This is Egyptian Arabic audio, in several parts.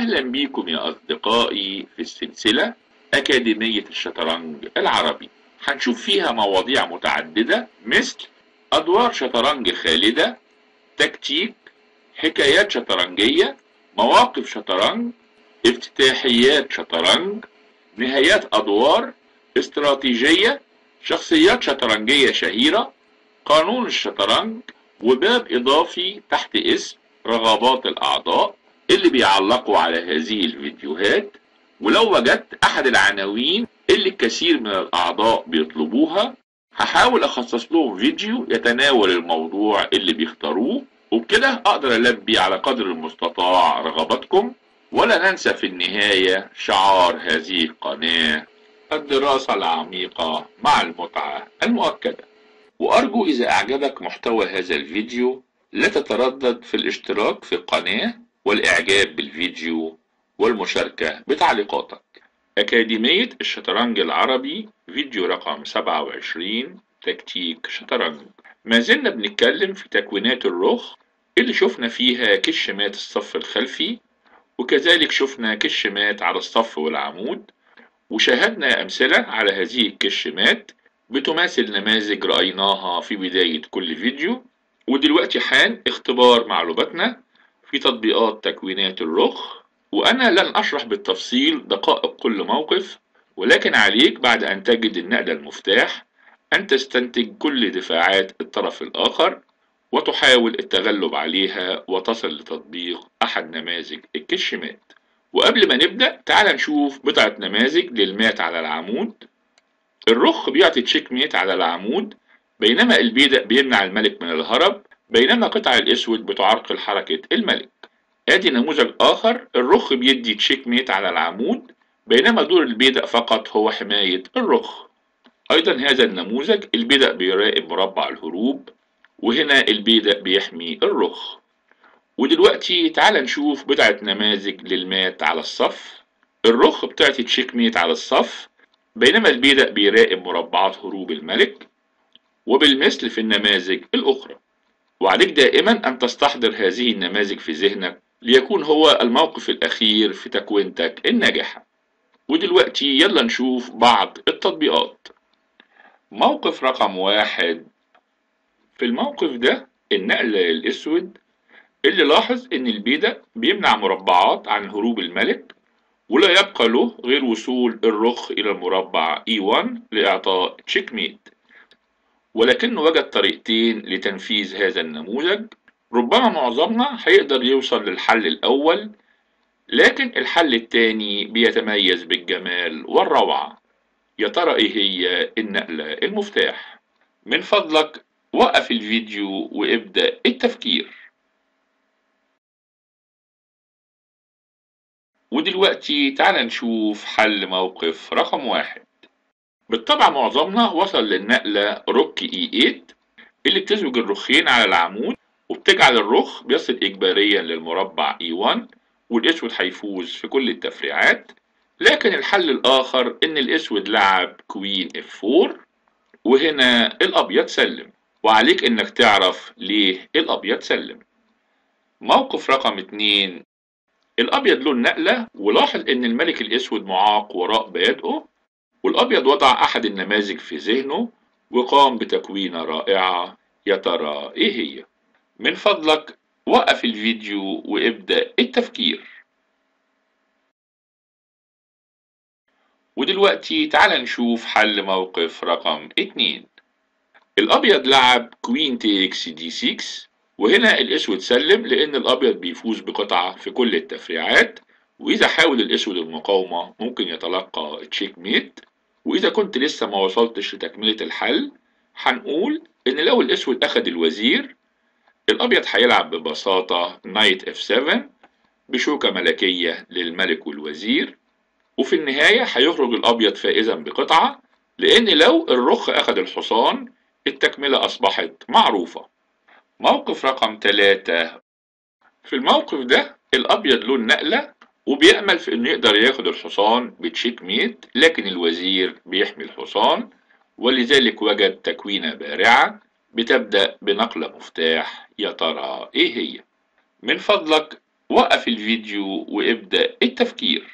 أهلا بيكم يا أصدقائي في السلسلة أكاديمية الشطرنج العربي هنشوف فيها مواضيع متعددة مثل أدوار شطرنج خالدة تكتيك حكايات شطرنجية مواقف شطرنج افتتاحيات شطرنج نهايات أدوار استراتيجية شخصيات شطرنجية شهيرة قانون الشطرنج وباب إضافي تحت اسم رغبات الأعضاء اللي بيعلقوا على هذه الفيديوهات ولو وجدت أحد العناوين اللي الكثير من الأعضاء بيطلبوها هحاول أخصص لهم فيديو يتناول الموضوع اللي بيختاروه وبكده أقدر ألبي على قدر المستطاع رغباتكم ولا ننسى في النهاية شعار هذه القناة الدراسة العميقة مع المتعة المؤكدة وأرجو إذا أعجبك محتوى هذا الفيديو لا تتردد في الاشتراك في القناة والإعجاب بالفيديو والمشاركة بتعليقاتك أكاديمية الشطرنج العربي فيديو رقم 27 تكتيك شطرنج ما زلنا بنتكلم في تكوينات الرخ اللي شفنا فيها كشمات الصف الخلفي وكذلك شفنا كشمات على الصف والعمود وشاهدنا أمثلة على هذه الكشمات بتماثل نماذج رأيناها في بداية كل فيديو ودلوقتي حان اختبار معلوماتنا في تطبيقات تكوينات الرخ وأنا لن أشرح بالتفصيل دقائق كل موقف ولكن عليك بعد أن تجد النقلة المفتاح أن تستنتج كل دفاعات الطرف الآخر وتحاول التغلب عليها وتصل لتطبيق أحد نماذج الكشمات وقبل ما نبدأ تعال نشوف بضعة نماذج للمات على العمود الرخ بيعطي تشيك ميت على العمود بينما البيدق بيمنع الملك من الهرب بينما قطع الاسود بتعرقل حركة الملك ادي نموذج اخر الرخ بيدي تشيك ميت على العمود بينما دور البيدق فقط هو حماية الرخ ايضا هذا النموذج البيدق بيراقب مربع الهروب وهنا البيدق بيحمي الرخ ودلوقتي تعال نشوف بضعة نماذج للمات على الصف الرخ بتعطي تشيك ميت على الصف بينما البيدق بيراقب مربعات هروب الملك وبالمثل في النماذج الأخرى وعليك دائما أن تستحضر هذه النماذج في ذهنك ليكون هو الموقف الأخير في تكوينتك الناجحة ودلوقتي يلا نشوف بعض التطبيقات موقف رقم واحد في الموقف ده النقلة للأسود اللي لاحظ إن البيدق بيمنع مربعات عن هروب الملك ولا يبقى له غير وصول الرخ إلى المربع E1 لإعطاء تشيك ميت ولكنه وجد طريقتين لتنفيذ هذا النموذج ربما معظمنا هيقدر يوصل للحل الأول لكن الحل التاني بيتميز بالجمال والروعة يا ترى ايه هي النقلة المفتاح من فضلك وقف الفيديو وابدأ التفكير ودلوقتي تعال نشوف حل موقف رقم واحد بالطبع معظمنا وصل للنقلة روك اي 8 اللي بتزوج الرخين على العمود وبتجعل الرخ بيصل إجباريا للمربع اي 1 والأسود هيفوز في كل التفريعات لكن الحل الآخر إن الأسود لعب كوين اف 4 وهنا الأبيض سلم وعليك إنك تعرف ليه الأبيض سلم موقف رقم اتنين الأبيض له النقلة ولاحظ إن الملك الأسود معاق وراء بيادقه والأبيض وضع أحد النماذج في ذهنه وقام بتكوينة رائعة يا ترى إيه هي؟ من فضلك وقف الفيديو وابدأ التفكير ودلوقتي تعال نشوف حل موقف رقم اتنين الأبيض لعب كوين تيكس دي 6 وهنا الأسود سلم لأن الأبيض بيفوز بقطعة في كل التفريعات وإذا حاول الأسود المقاومة ممكن يتلقى تشيك ميت وإذا كنت لسه ما وصلتش لتكملة الحل هنقول إن لو الأسود أخد الوزير الأبيض هيلعب ببساطة نايت اف 7 بشوكة ملكية للملك والوزير وفي النهاية هيخرج الأبيض فائزا بقطعة لأن لو الرخ أخد الحصان التكملة أصبحت معروفة موقف رقم ثلاثة في الموقف ده الأبيض له النقلة وبيأمل في إنه يقدر ياخد الحصان بتشيك ميت لكن الوزير بيحمي الحصان ولذلك وجد تكوينة بارعة بتبدأ بنقلة مفتاح يا ترى إيه هي؟ من فضلك وقف الفيديو وابدأ التفكير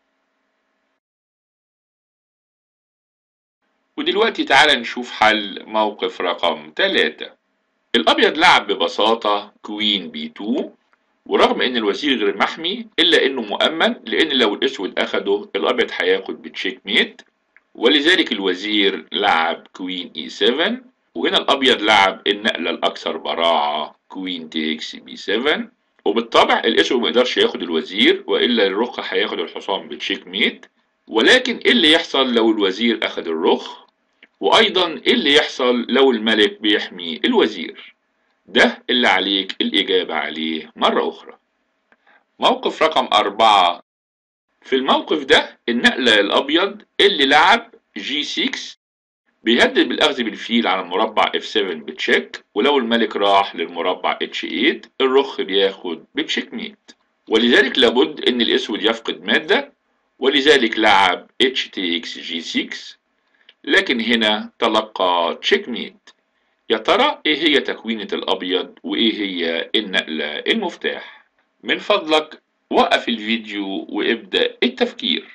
ودلوقتي تعالى نشوف حل موقف رقم 3 الأبيض لعب ببساطة كوين بي 2 ورغم ان الوزير غير محمي الا انه مؤمن لان لو الاسود اخده الابيض هياخد بتشيك ميت ولذلك الوزير لعب كوين اي 7 وهنا الابيض لعب النقله الاكثر براعه كوين تيكس بي 7 وبالطبع الاسود ما يقدرش ياخد الوزير والا الرخ هياخد الحصان بتشيك ميت ولكن ايه اللي يحصل لو الوزير اخد الرخ وايضا ايه اللي يحصل لو الملك بيحمي الوزير ده اللي عليك الاجابة عليه مرة اخرى موقف رقم اربعة في الموقف ده النقلة الابيض اللي لعب جي 6 بيهدد بالاخذ بالفيل على المربع F7 بتشيك ولو الملك راح للمربع H8 الرخ بياخد بتشيك ميت ولذلك لابد ان الاسود يفقد مادة ولذلك لعب HTX G6 لكن هنا تلقى تشيك ميت يا ترى ايه هي تكوينة الابيض وايه هي النقلة المفتاح من فضلك وقف الفيديو وابدأ التفكير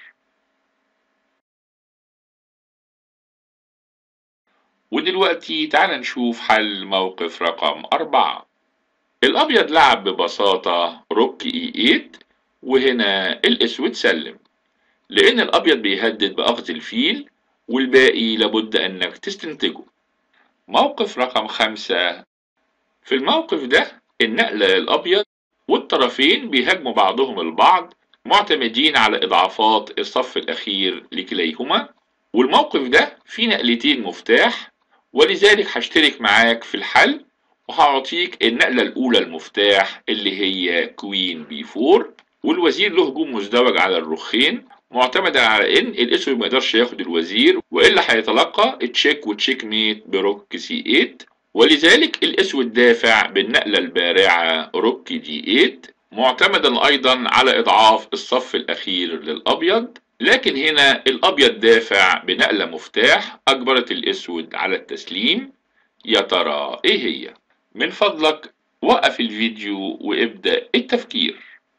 ودلوقتي تعال نشوف حل موقف رقم أربعة الأبيض لعب ببساطة روك إي 8 وهنا الأسود سلم لأن الأبيض بيهدد بأخذ الفيل والباقي لابد أنك تستنتجه موقف رقم خمسة في الموقف ده النقلة الأبيض والطرفين بيهاجموا بعضهم البعض معتمدين على إضعافات الصف الأخير لكليهما والموقف ده فيه نقلتين مفتاح ولذلك هشترك معاك في الحل وهعطيك النقلة الأولى المفتاح اللي هي كوين بي 4 والوزير له هجوم مزدوج على الرخين معتمدا على ان الاسود ما يقدرش ياخد الوزير والا هيتلقى تشيك وتشيك ميت بروك سي 8 ولذلك الاسود دافع بالنقله البارعه روك دي 8 معتمدا ايضا على اضعاف الصف الاخير للابيض لكن هنا الابيض دافع بنقله مفتاح اجبرت الاسود على التسليم يا ترى ايه هي من فضلك وقف الفيديو وابدا التفكير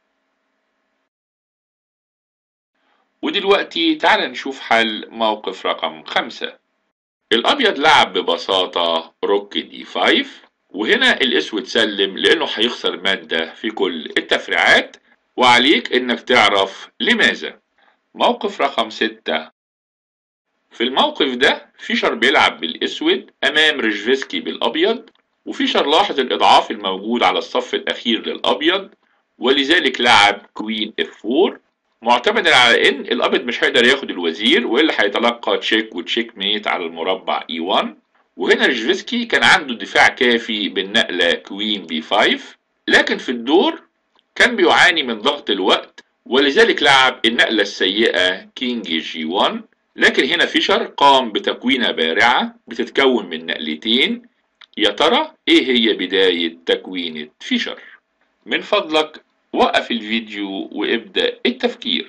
ودلوقتي تعال نشوف حل موقف رقم خمسة الأبيض لعب ببساطة روك دي 5 وهنا الأسود سلم لأنه هيخسر مادة في كل التفريعات وعليك إنك تعرف لماذا موقف رقم ستة في الموقف ده فيشر بيلعب بالأسود أمام ريجفسكي بالأبيض وفيشر لاحظ الإضعاف الموجود على الصف الأخير للأبيض ولذلك لعب كوين اف 4 معتمدا على ان الابيض مش هيقدر ياخد الوزير والا هيتلقى تشيك وتشيك ميت على المربع اي 1 وهنا ريجفسكي كان عنده دفاع كافي بالنقلة كوين بي 5 لكن في الدور كان بيعاني من ضغط الوقت ولذلك لعب النقلة السيئة كينج جي 1 لكن هنا فيشر قام بتكوينة بارعة بتتكون من نقلتين يا ترى ايه هي بداية تكوينة فيشر من فضلك وقف الفيديو وابدأ التفكير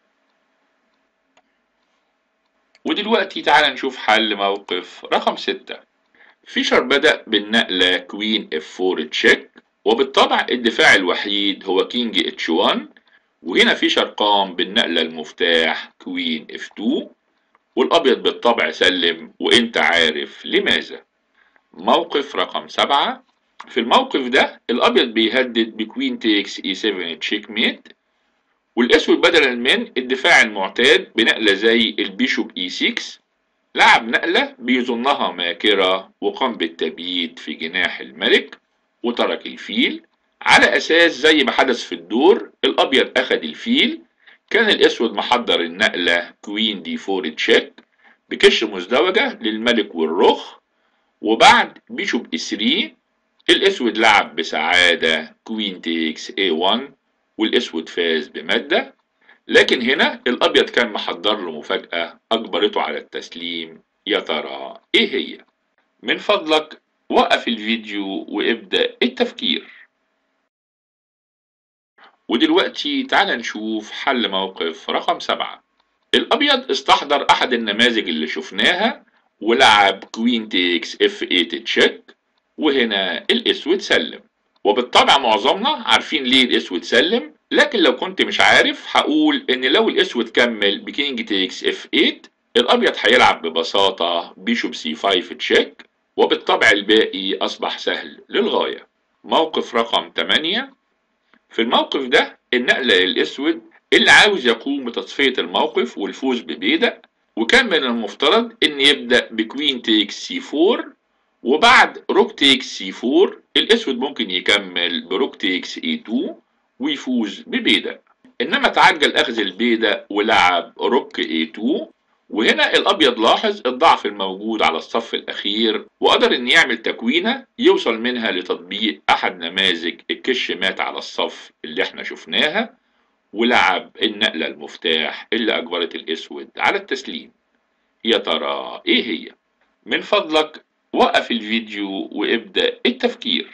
ودلوقتي تعال نشوف حل موقف رقم ستة فيشر بدأ بالنقلة كوين اف 4 تشيك وبالطبع الدفاع الوحيد هو كينج اتش 1 وهنا فيشر قام بالنقلة المفتاح كوين اف 2 والابيض بالطبع سلم وانت عارف لماذا موقف رقم سبعة في الموقف ده الابيض بيهدد بكوين تيكس اي 7 تشيك ميت والاسود بدلا من الدفاع المعتاد بنقلة زي البيشوب اي 6 لعب نقلة بيظنها ماكرة وقام بالتبييت في جناح الملك وترك الفيل على اساس زي ما حدث في الدور الابيض اخد الفيل كان الاسود محضر النقلة كوين دي 4 تشيك بكش مزدوجة للملك والرخ وبعد بيشوب اي 3 الاسود لعب بسعادة كوين تيكس A1 والاسود فاز بمادة لكن هنا الابيض كان محضر له مفاجأة اجبرته على التسليم يا ترى ايه هي من فضلك وقف الفيديو وابدأ التفكير ودلوقتي تعال نشوف حل موقف رقم سبعة الابيض استحضر احد النماذج اللي شفناها ولعب كوين تيكس اف 8 تشيك وهنا الاسود سلم وبالطبع معظمنا عارفين ليه الاسود سلم لكن لو كنت مش عارف هقول ان لو الاسود كمل بكينج تيكس اف 8 الابيض هيلعب ببساطة بيشوب سي 5 تشيك وبالطبع الباقي اصبح سهل للغاية موقف رقم 8 في الموقف ده النقلة للاسود اللي عاوز يقوم بتصفية الموقف والفوز ببيدق وكان من المفترض ان يبدأ بكوين تيكس سي 4 وبعد روك تيكس سي 4 الاسود ممكن يكمل بروك تيكس اي 2 ويفوز ببيدق انما تعجل اخذ البيدق ولعب روك اي 2 وهنا الابيض لاحظ الضعف الموجود على الصف الاخير وقدر ان يعمل تكوينه يوصل منها لتطبيق احد نماذج الكش مات على الصف اللي احنا شفناها ولعب النقلة المفتاح اللي اجبرت الاسود على التسليم يا ترى ايه هي من فضلك وقف الفيديو وابدأ التفكير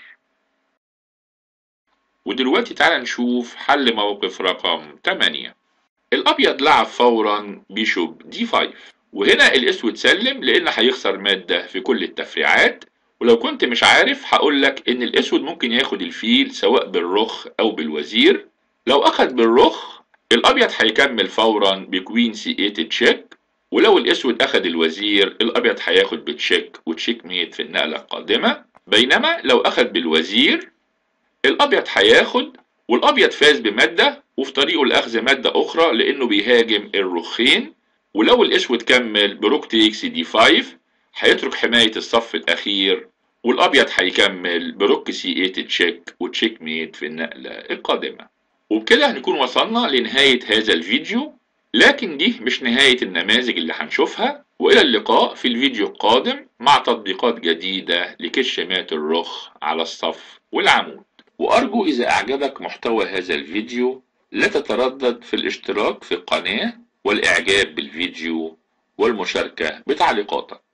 ودلوقتي تعالى نشوف حل موقف رقم 8 الابيض لعب فورا بيشوب دي 5 وهنا الاسود سلم لان هيخسر مادة في كل التفريعات ولو كنت مش عارف هقولك ان الاسود ممكن ياخد الفيل سواء بالرخ او بالوزير لو اخد بالرخ الابيض هيكمل فورا بكوين سي 8 تشيك ولو الاسود اخد الوزير الابيض هياخد بتشيك وتشيك ميت في النقلة القادمة بينما لو اخد بالوزير الابيض هياخد والابيض فاز بمادة وفي طريقه لاخذ مادة اخرى لانه بيهاجم الرخين ولو الاسود كمل بروك تيكس دي 5 هيترك حماية الصف الاخير والابيض هيكمل بروك سي 8 تشيك وتشيك ميت في النقلة القادمة وبكده هنكون وصلنا لنهاية هذا الفيديو لكن دي مش نهاية النماذج اللي هنشوفها وإلى اللقاء في الفيديو القادم مع تطبيقات جديدة لكش مات الرخ على الصف والعمود وأرجو إذا أعجبك محتوى هذا الفيديو لا تتردد في الاشتراك في القناة والإعجاب بالفيديو والمشاركة بتعليقاتك